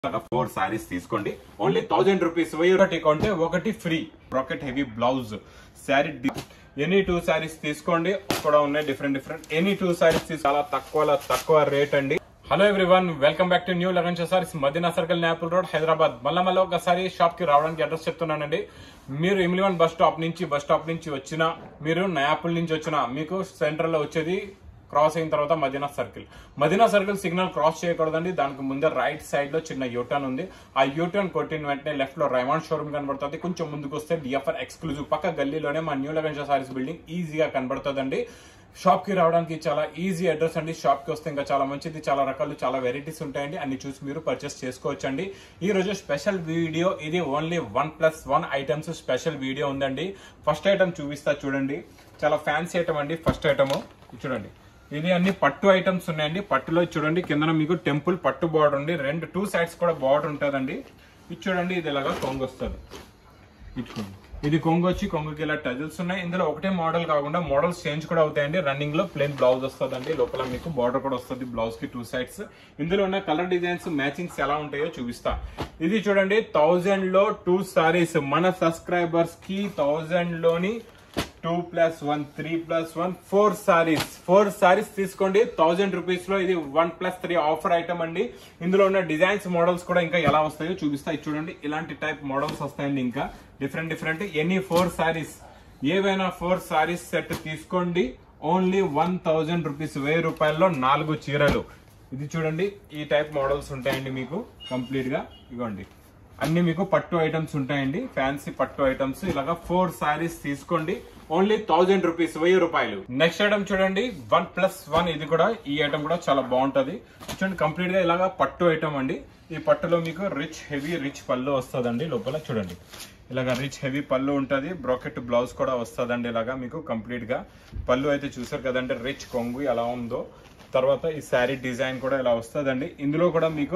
four saris తీసుకోండి only thousand rupees వెయ్యి ఒకటి కొంటే ఒకటి free brocade heavy blouse sari any two saris తీసుకోండి కూడా ఉన్నాయి different different any two saris తీసి చాలా తక్కువ తక్కువ రేట్ అండి hello everyone welcome back to new eleven saris Madina circle నేపుల్ రోడ్ హైదరాబాద్ మళ్ళా మళ్ళీ ఒకసారి షాప్ కి రావడానికి అడ్రస్ చెప్తున్నానండి మీరు ఇమిలివన్ బస్ స్టాప్ నుంచి బస్ స్టాప్ నుంచి వచ్చినా మీరు నయాపుల్ నుంచి వచ్చినా మీకు సెంట్రల్ లో వచ్చేది క్రాస్ అయిన తర్వాత Madina circle Madina circle signal cross చేయకూడదండి దానికి ముందే రైట్ సైడ్ లో చిన్న యూటర్న్ ఉంది ఆ యూటర్న్ కొట్టిన వెంటనే లెఫ్ట్ లో రైమాండ్ షోరూమ్ కనబడుతుంది కొంచెం ముందుకు వస్తే డిఎఫ్ఆర్ ఎక్స్క్లూజివ్ పక్క గల్లీలోనే మా న్యూ లెవెన్ సారీస్ బిల్డింగ్ ఈజీగా కనబడుతుందండి షాప్ కి రావడానికి చాలా ఈజీ అడ్రస్ అండి షాప్ కి వస్తే ఇంకా చాలా మంచిది చాలా రకాలు చాలా వెరైటీస్ ఉంటాయండి అన్ని చూసి మీరు పర్చేస్ చేసుకోవచ్చండి ఈ రోజు స్పెషల్ వీడియో ఇది only one plus one items special video ఉందండి ఫస్ట్ ఐటమ్ చూపిస్తా చూడండి చాలా ఫ్యాన్సీ ఐటమ్ అండి ఫస్ట్ ఐటమ్ చూడండి ఇది అన్ని పట్టు ఐటమ్స్ ఉన్నాయండి పట్టులో చూడండి కింద మీకు టెంపుల్ పట్టు బార్డర్ ఉంది రెండు టూ సైడ్స్ కూడా బార్డర్ ఉంటుందండి ఇది చూడండి ఇది ఇలాగా కొంగు వస్తుంది ఇచ్చుకోండి ఇది కొంగు వచ్చి కొంగుకి ఇలా టజల్స్ ఉన్నాయి ఇందులో ఒకటే మోడల్ కాకుండా మోడల్స్ చేంజ్ కూడా అవుతాయండి రన్నింగ్ లో ప్లెయిన్ బ్లౌజ్ వస్తుందండి లోపల మీకు బార్డర్ కూడా వస్తుంది బ్లౌజ్ కి టూ సైడ్స్ ఇందులో ఉన్న కలర్ డిజైన్స్ మ్యాచింగ్స్ ఎలా ఉంటాయో చూపిస్తా ఇది చూడండి థౌజండ్ లో టూ సారీస్ మన సబ్స్క్రైబర్స్ కి థౌజండ్ లోని two plus one three plus one four saris four saris తీసుకోండి థౌజండ్ రూపీస్ లో ఇది one plus three offer item అండి ఇందులో ఉన్న డిజైన్స్ మోడల్స్ కూడా ఇంకా ఎలా వస్తాయో చూపిస్తా ఇది చూడండి ఇలాంటి టైప్ మోడల్స్ వస్తాయండి ఇంకా different different any four saris ఏవైనా ఫోర్ సారీస్ సెట్ తీసుకోండి ఓన్లీ వన్ థౌజండ్ రూపీస్ వెయ్యి రూపాయల్లో నాలుగు చీరలు ఇది చూడండి ఈ టైప్ మోడల్స్ ఉంటాయండి మీకు కంప్లీట్ గా ఇగోండి అన్ని మీకు పట్టు ఐటమ్స్ ఉంటాయండి ఫ్యాన్సీ పట్టు ఐటమ్స్ ఇలాగా ఫోర్ సారీస్ తీసుకోండి ఓన్లీ థౌజండ్ రూపీస్ వెయ్యి రూపాయలు నెక్స్ట్ ఐటమ్ చూడండి వన్ ప్లస్ వన్ ఇది కూడా ఈ ఐటమ్ కూడా చాలా బాగుంటది చూడండి కంప్లీట్ గా ఇలాగా పట్టు ఐటమ్ అండి ఈ పట్టులో మీకు రిచ్ హెవీ రిచ్ పళ్ళు వస్తుందండి లోపల చూడండి ఇలాగా రిచ్ హెవీ పళ్ళు ఉంటుంది బ్రాకెట్ బ్లౌజ్ కూడా వస్తుందండి ఇలాగా మీకు కంప్లీట్ గా పళ్ళు అయితే చూసారు కదండి రిచ్ కొంగు ఎలా ఉందో తర్వాత ఈ శారీ డిజైన్ కూడా ఇలా వస్తుందండి ఇందులో కూడా మీకు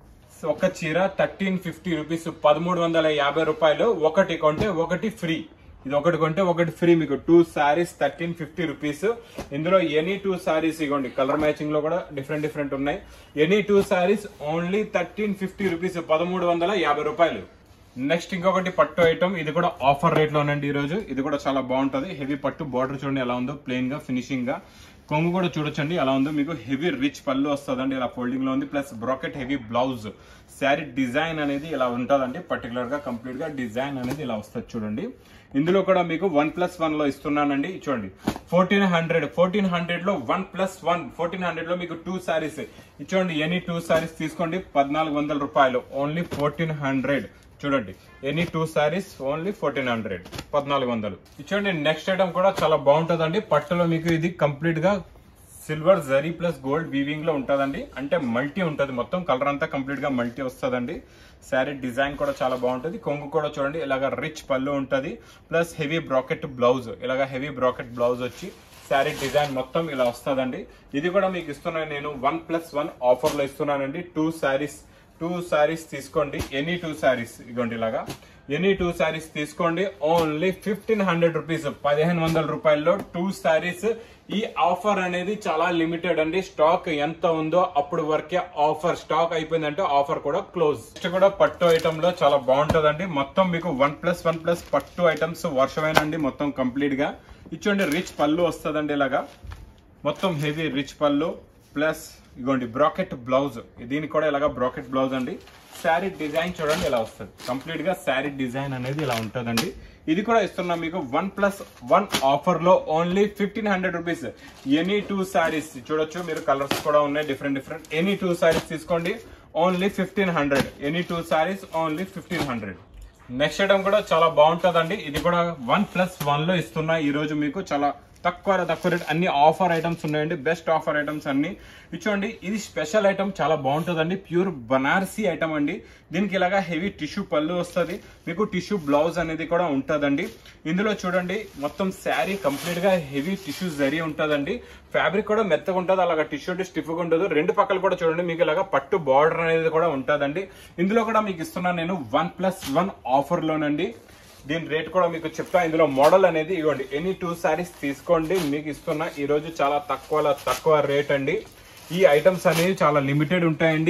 ఒక చీర థర్టీన్ ఫిఫ్టీ రూపీస్ పదమూడు వందల యాభై రూపాయలు ఒకటి కొంటే ఒకటి ఫ్రీ ఇది ఒకటి కొంటే ఒకటి ఫ్రీ మీకు two saris thirteen fifty rupees ఇందులో ఎనీ టూ సారీస్ ఇగోండి కలర్ మ్యాచింగ్ లో కూడా డిఫరెంట్ డిఫరెంట్ ఉన్నాయి any two saris only thirteen fifty rupees పదమూడు వందల యాభై రూపాయలు నెక్స్ట్ ఇంకొకటి పట్టు ఐటమ్ ఇది కూడా ఆఫర్ రేట్ లోనండి ఈ రోజు ఇది కూడా చాలా బాగుంటది హెవీ పట్టు బార్డర్ చూడండి ఎలా ఉందో ప్లెయిన్ గా ఫినిషింగ్ గా కొంగు కూడా చూడొచ్చండి ఎలా ఉందో మీకు హెవీ రిచ్ పళ్ళు వస్తుందండి ఇలా ఫోల్డింగ్ లో ఉంది plus brocade heavy blouse sari design అనేది ఇలా ఉంటుందండి పర్టికులర్ గా కంప్లీట్ గా డిజైన్ అనేది ఇలా వస్తుంది చూడండి ఇందులో కూడా మీకు వన్ ప్లస్ వన్ లో ఇస్తున్నానండి చూడండి ఫోర్టీన్ హండ్రెడ్ ఫోర్టీన్ హండ్రెడ్ లో one plus one fourteen hundred లో మీకు టూ సారీస్ ఇచ్చోండి ఎనీ టూ సారీస్ తీసుకోండి పద్నాలుగు వందల రూపాయలు ఓన్లీ ఫోర్టీన్ హండ్రెడ్ చూడండి any two saris only fourteen hundred పద్నాలుగు వందలు ఇచ్చండి నెక్స్ట్ ఐటమ్ కూడా చాలా బాగుంటుందండి పట్టులో మీకు ఇది కంప్లీట్ గా silver zari plus gold weaving లో ఉంటుందండి అంటే మల్టీ ఉంటుంది మొత్తం కలర్ అంతా కంప్లీట్ గా మల్టీ వస్తుందండి శారీ డిజైన్ కూడా చాలా బాగుంటుంది కొంగు కూడా చూడండి ఇలాగ రిచ్ పళ్ళు ఉంటుంది ప్లస్ హెవీ బ్రాకెట్ బ్లౌజ్ ఇలాగ హెవీ బ్రాకెట్ బ్లౌజ్ వచ్చి శారీ డిజైన్ మొత్తం ఇలా వస్తుందండి ఇది కూడా మీకు ఇస్తున్నాను నేను వన్ ప్లస్ వన్ ఆఫర్ లో ఇస్తున్నానండి టూ శారీస్ టూ శారీస్ తీసుకోండి ఎనీ టూ శారీస్ ఇగోండి ఇలాగా ఎనీ టూ శారీస్ తీసుకోండి ఓన్లీ ఫిఫ్టీన్ హండ్రెడ్ రూపీస్ పదిహేను వందల రూపాయల్లో టూ శారీస్ ఈ ఆఫర్ అనేది చాలా లిమిటెడ్ అండి స్టాక్ ఎంత ఉందో అప్పుడు వరకే ఆఫర్ స్టాక్ అయిపోయిందంటే ఆఫర్ కూడా క్లోజ్ నెక్స్ట్ కూడా పట్టు ఐటమ్ లో చాలా బాగుంటదండి మొత్తం మీకు వన్ ప్లస్ వన్ ప్లస్ పట్టు ఐటమ్స్ వర్షమేనండి మొత్తం కంప్లీట్ గా ఇచ్చోండి రిచ్ పళ్ళు వస్తుందండి ఇలాగా మొత్తం హెవీ రిచ్ పళ్ళు ప్లస్ ఇగోండి బ్రాకెట్ బ్లౌజ్ దీనికి కూడా ఇలాగా బ్రాకెట్ బ్లౌజ్ అండి శారీ డిజైన్ చూడండి ఇలా వస్తుంది కంప్లీట్ గా శారీ డిజైన్ అనేది ఇలా ఉంటుందండి ఇది కూడా ఇస్తున్నాం మీకు వన్ ప్లస్ వన్ ఆఫర్ లో only fifteen hundred rupees any two saris చూడొచ్చు మీరు కలర్స్ కూడా ఉన్నాయి different different any two saris తీసుకోండి only fifteen hundred any two saris only fifteen hundred next item కూడా చాలా బాగుంటుందండి ఇది కూడా వన్ ప్లస్ వన్ లో ఇస్తున్నా ఈ రోజు మీకు చాలా తక్కువ తక్కువ రేట్ అన్ని ఆఫర్ ఐటమ్స్ ఉన్నాయండి బెస్ట్ ఆఫర్ ఐటమ్స్ అన్ని ఇచ్చోండి ఇది స్పెషల్ ఐటమ్ చాలా బాగుంటుందండి ప్యూర్ బనారసీ ఐటమ్ అండి దీనికి ఇలాగా హెవీ టిష్యూ పళ్ళు వస్తుంది మీకు టిష్యూ బ్లౌజ్ అనేది కూడా ఉంటుందండి ఇందులో చూడండి మొత్తం శారీ కంప్లీట్ గా హెవీ టిష్యూ జరీ ఉంటుందండి ఫ్యాబ్రిక్ కూడా మెత్తగా ఉంటుంది అలాగా టిష్యూ అంటే స్టిఫ్గా ఉండదు రెండు పక్కలు కూడా చూడండి మీకు ఇలాగా పట్టు బార్డర్ అనేది కూడా ఉంటుందండి ఇందులో కూడా మీకు ఇస్తున్నాను నేను వన్ ప్లస్ వన్ ఆఫర్ లోనండి దీని రేట్ కూడా మీకు చెప్తా ఇందులో మోడల్ అనేది ఇవ్వండి ఎనీ టూ సారీస్ తీసుకోండి మీకు ఇస్తున్న ఈ రోజు చాలా తక్కువ తక్కువ రేట్ అండి ఈ ఐటమ్స్ అనేవి చాలా లిమిటెడ్ ఉంటాయండి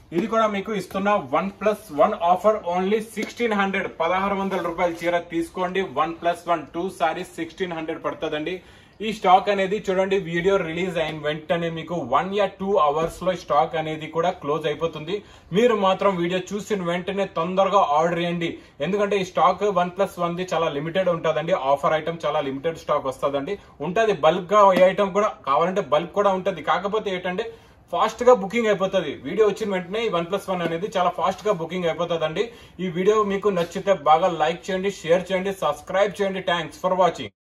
ఇది కూడా మీకు ఇస్తున్న one plus one offer only sixteen hundred పదహారు వందల రూపాయల చీర తీసుకోండి one plus one two saris sixteen hundred పడుతుందండి ఈ స్టాక్ అనేది చూడండి వీడియో రిలీజ్ అయిన వెంటనే మీకు వన్ యా టూ అవర్స్ లో స్టాక్ అనేది కూడా క్లోజ్ అయిపోతుంది మీరు మాత్రం వీడియో చూసిన వెంటనే తొందరగా ఆర్డర్ చేయండి ఎందుకంటే ఈ స్టాక్ వన్ ప్లస్ వన్ ది చాలా లిమిటెడ్ ఉంటుందండి ఆఫర్ ఐటమ్ చాలా లిమిటెడ్ స్టాక్ వస్తుందండి ఉంటది బల్క్ గా ఏ ఐటమ్ కూడా కావాలంటే బల్క్ కూడా ఉంటది కాకపోతే ఏంటంటే ఫాస్ట్ గా బుకింగ్ అయిపోతుంది వీడియో వచ్చిన వెంటనే ఈ వన్ ప్లస్ వన్ అనేది చాలా ఫాస్ట్ గా బుకింగ్ అయిపోతుంది ఈ వీడియో మీకు నచ్చితే బాగా లైక్ చేయండి షేర్ చేయండి సబ్స్క్రైబ్ చేయండి థ్యాంక్స్ ఫర్ వాచింగ్